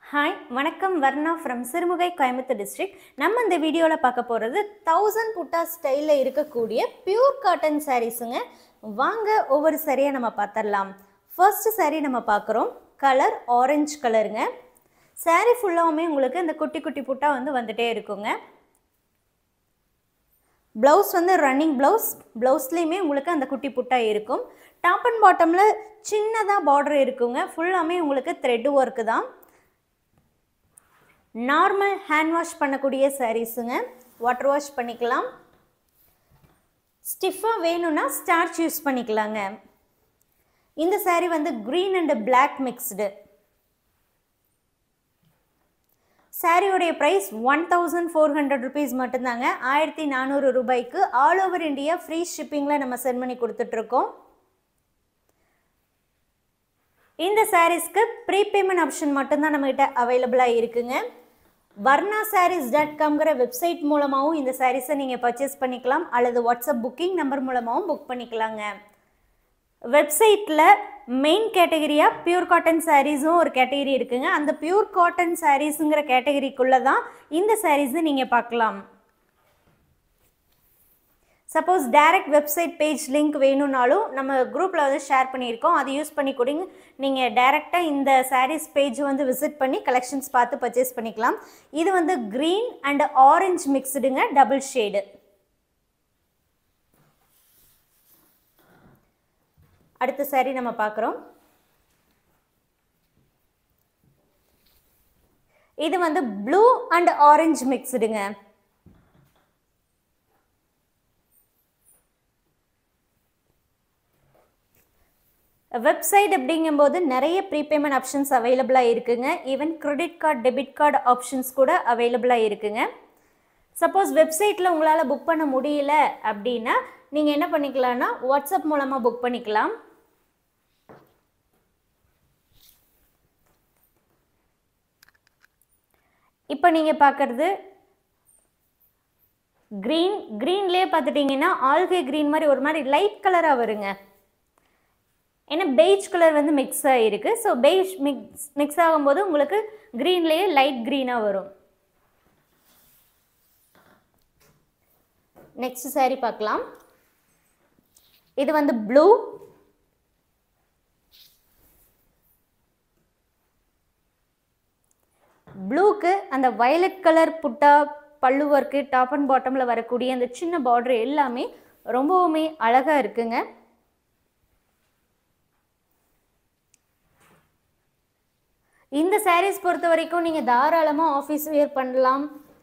hi வணக்கம் Varna from Sirumugai Coimbatore district நம்ம இந்த வீடியோவில் பார்க்க போகிறது தௌசண்ட் புட்டா ஸ்டைலில் இருக்கக்கூடிய பியூர் காட்டன் சாரீஸுங்க வாங்க ஒவ்வொரு சாரியை நம்ம பார்த்துடலாம் ஃபர்ஸ்ட் saree நம்ம பார்க்குறோம் கலர் ஆரஞ்சு கலருங்க saree ஃபுல்லாகவுமே உங்களுக்கு இந்த குட்டி குட்டி புட்டா வந்து வந்துட்டே இருக்குங்க ப்ளவுஸ் வந்து ரன்னிங் ப்ளவுஸ் ப்ளவுஸ்லேயுமே உங்களுக்கு அந்த குட்டி புட்டா இருக்கும் டாப் அண்ட் பாட்டமில் சின்னதாக பார்டர் இருக்குங்க ஃபுல்லாமே உங்களுக்கு த்ரெட் ஒர்க்கு தான் நார்மல் ஹேண்ட் வாஷ் பண்ணக்கூடிய சாரீஸுங்க வாட்டர் வாஷ் பண்ணிக்கலாம் ஸ்டிஃபாக வேணும்னா ஸ்டார்ச் யூஸ் பண்ணிக்கலாங்க இந்த saree வந்து க்ரீன் அண்ட் Black மிக்ஸ்டு சாரியோடைய price one thousand four hundred rupees மட்டும்தாங்க ஆயிரத்தி நானூறு ரூபாய்க்கு ஆல் ஓவர் இந்தியா ஃப்ரீ ஷிப்பிங்கில் நம்ம சென்ட் பண்ணி கொடுத்துட்ருக்கோம் இந்த சாரீஸ்க்கு ப்ரீபேமெண்ட் ஆப்ஷன் மட்டும்தான் நம்மகிட்ட அவைலபிளாக இருக்குங்க வர்ணா சாரீஸ் டாட் காம்ங்கிற வெப்சைட் மூலமாகவும் இந்த சாரீஸை நீங்கள் பர்ச்சேஸ் பண்ணிக்கலாம் அல்லது வாட்ஸ்அப் புக்கிங் நம்பர் மூலமாகவும் புக் பண்ணிக்கலாங்க வெப்சைட்டில் மெயின் கேட்டகரியாக பியூர் காட்டன் சாரீஸும் ஒரு கேட்டகரி இருக்குங்க அந்த பியூர் காட்டன் சாரீஸுங்கிற கேட்டகரிக்குள்ளே தான் இந்த சாரீஸை நீங்கள் பார்க்கலாம் suppose direct website page link வேணும்னாலும் நம்ம குரூப்பில் வந்து ஷேர் பண்ணியிருக்கோம் அதை யூஸ் பண்ணி கொடுங்க நீங்கள் டைரெக்டாக இந்த சாரீஸ் பேஜ் வந்து விசிட் பண்ணி கலெக்ஷன்ஸ் பார்த்து பர்ச்சேஸ் பண்ணிக்கலாம் இது வந்து க்ரீன் அண்ட் ஆரஞ்சு மிக்ஸ்டுங்க டபுள் ஷேடு அடுத்த saree நம்ம பார்க்குறோம் இது வந்து ப்ளூ அண்ட் ஆரஞ்சு மிக்ஸ்டுங்க வெப்சைட் அப்படிங்கும்போது நிறைய ப்ரீபேமெண்ட் ஆப்ஷன்ஸ் அவைலபிளாக இருக்குங்க even credit card debit card options கூட அவைலபிளாக இருக்குங்க சப்போஸ் வெப்சைட்டில் உங்களால் புக் பண்ண முடியல அப்படின்னா நீங்கள் என்ன பண்ணிக்கலாம்னா வாட்ஸ்அப் மூலமாக புக் பண்ணிக்கலாம் இப்போ நீங்கள் பார்க்குறது க்ரீன் க்ரீன்லேயே பார்த்துட்டிங்கன்னா ஆல்கே க்ரீன் மாதிரி ஒரு மாதிரி லைட் கலராக வருங்க ஏன்னா பெய்ஜ் கலர் வந்து மிக்ஸ் ஆகிருக்கு ஸோ பெய்ஜ் மிக்ஸ் மிக்ஸ் ஆகும்போது உங்களுக்கு க்ரீன்லேயே லைட் க்ரீனாக வரும் நெக்ஸ்ட் saree பார்க்கலாம் இது வந்து ப்ளூ ப்ளூக்கு அந்த வயலட் கலர் புட்டா பல்லு ஒர்க்கு டாப் அண்ட் பாட்டமில் வரக்கூடிய அந்த சின்ன பார்டர் எல்லாமே ரொம்பவுமே அழகாக இருக்குங்க இந்த சாரீஸ் பொறுத்த வரைக்கும் நீங்கள் தாராளமாக ஆஃபீஸ் வியர் பண்ணலாம்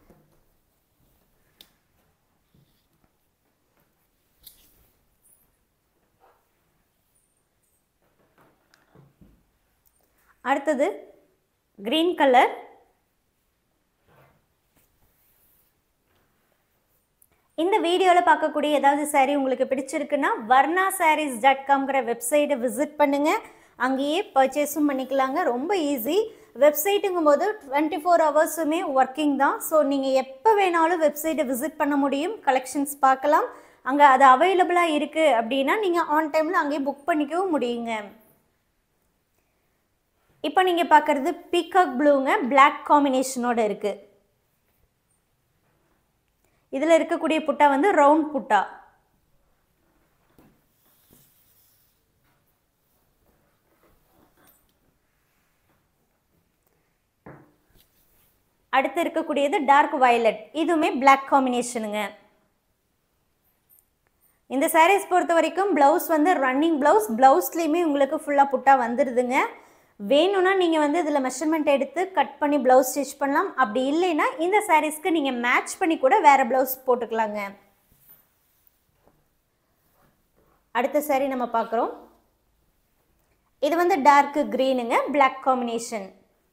அடுத்தது க்ரீன் கலர் இந்த வீடியோவில் பார்க்கக்கூடிய ஏதாவது saree உங்களுக்கு பிடிச்சிருக்குன்னா வர்ணா சாரீஸ் டாட் காம்ங்கிற வெப்சைட்டை விசிட் பண்ணுங்கள் அங்கேயே பர்ச்சேஸும் பண்ணிக்கலாங்க ரொம்ப ஈஸி வெப்சைட்டுங்கும் போது டுவெண்ட்டி ஃபோர் ஹவர்ஸுமே ஒர்க்கிங் தான் ஸோ நீங்கள் எப்போ வேணாலும் வெப்சைட்டை விசிட் பண்ண முடியும் கலெக்ஷன்ஸ் பார்க்கலாம் அங்கே அது அவைலபிளாக இருக்குது அப்படின்னா நீங்கள் ஆன் டைமில் அங்கேயே புக் பண்ணிக்கவும் முடியுங்க இப்போ நீங்கள் பார்க்குறது பீகாக் ப்ளூங்க Black காம்பினேஷனோட இருக்குது இதில் இருக்கக்கூடிய புட்டா வந்து ரவுண்ட் புட்டா அடுத்து இருக்கக்கூடியது டார்க் வயலட் இதுவுமே Black காம்பினேஷனுங்க இந்த சாரீஸ் பொறுத்த வரைக்கும் ப்ளவுஸ் வந்து ரன்னிங் ப்ளவுஸ் ப்ளவுஸ்லேயுமே உங்களுக்கு ஃபுல்லாக புட்டா வந்துடுதுங்க வேணும்னா நீங்கள் வந்து இதில் மெஷர்மெண்ட் எடுத்து கட் பண்ணி ப்ளவுஸ் ஸ்டிச் பண்ணலாம் அப்படி இல்லைன்னா இந்த சாரீஸ்க்கு நீங்கள் மேட்ச் பண்ணி கூட வேறு ப்ளவுஸ் போட்டுக்கலாங்க அடுத்த saree நம்ம பார்க்குறோம் இது வந்து டார்க் க்ரீனுங்க Black காம்பினேஷன்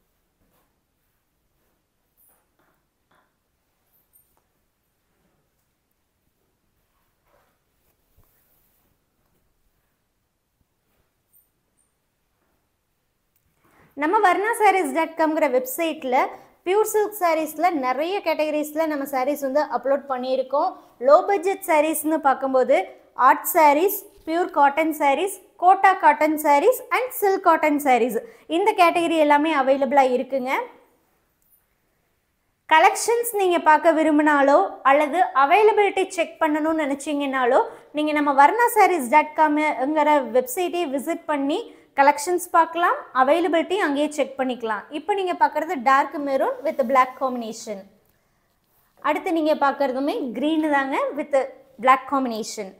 நம்ம வர்ணா சாரீஸ் டாட் காம்ங்கிற வெப்சைட்டில் பியூர் சில்க் சாரீஸில் நிறைய கேட்டகரிஸில் நம்ம சாரீஸ் வந்து அப்லோட் பண்ணியிருக்கோம் லோ பட்ஜெட் சாரீஸ்னு பார்க்கும்போது art sarees pure cotton sarees kota cotton sarees and silk cotton sarees இந்த கேட்டகரி எல்லாமே அவைலபிளாக இருக்குங்க கலெக்ஷன்ஸ் நீங்கள் பார்க்க விரும்பினாலோ அல்லது அவைலபிலிட்டி செக் பண்ணணும்னு நினச்சிங்கனாலோ நீங்கள் நம்ம வர்ணா சாரீஸ் டாட் காம்ங்கிற வெப்சைட்டே விசிட் பண்ணி கலெக்ஷன்ஸ் பார்க்கலாம் அவைலபிலிட்டி அங்கேயே செக் பண்ணிக்கலாம் இப்போ நீங்கள் பார்க்குறது dark maroon with black combination அடுத்து நீங்கள் பார்க்குறதுமே க்ரீனு தாங்க with black combination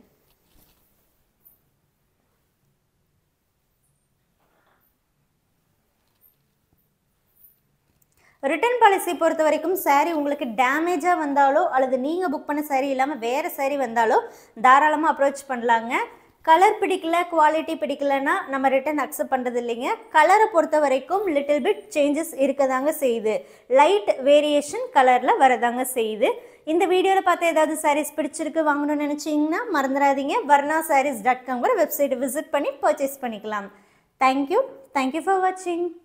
return policy பொறுத்த வரைக்கும் saree உங்களுக்கு டேமேஜாக வந்தாலோ அல்லது நீங்கள் புக் பண்ண saree இல்லாமல் வேறு saree வந்தாலோ தாராளமாக அப்ரோச் பண்ணலாங்க கலர் பிடிக்கல குவாலிட்டி பிடிக்கலன்னா நம்ம ரிட்டர்ன் அக்செப்ட் பண்ணுறது இல்லைங்க கலரை பொறுத்த வரைக்கும் லிட்டில் பிட் சேஞ்சஸ் இருக்கதாங்க செய்யுது லைட் வேரியேஷன் கலரில் வரதாங்க செய்யுது இந்த வீடியோவில் பார்த்து ஏதாவது சாரீஸ் பிடிச்சிருக்கு வாங்கணும்னு நினச்சிங்கன்னா மறந்துடாதீங்க வர்ணா சாரீஸ் டாட் காம்ங்கிற வெப்சைட்டை விசிட் பண்ணி பர்ச்சேஸ் பண்ணிக்கலாம் தேங்க்யூ தேங்க்யூ ஃபார் வாட்சிங்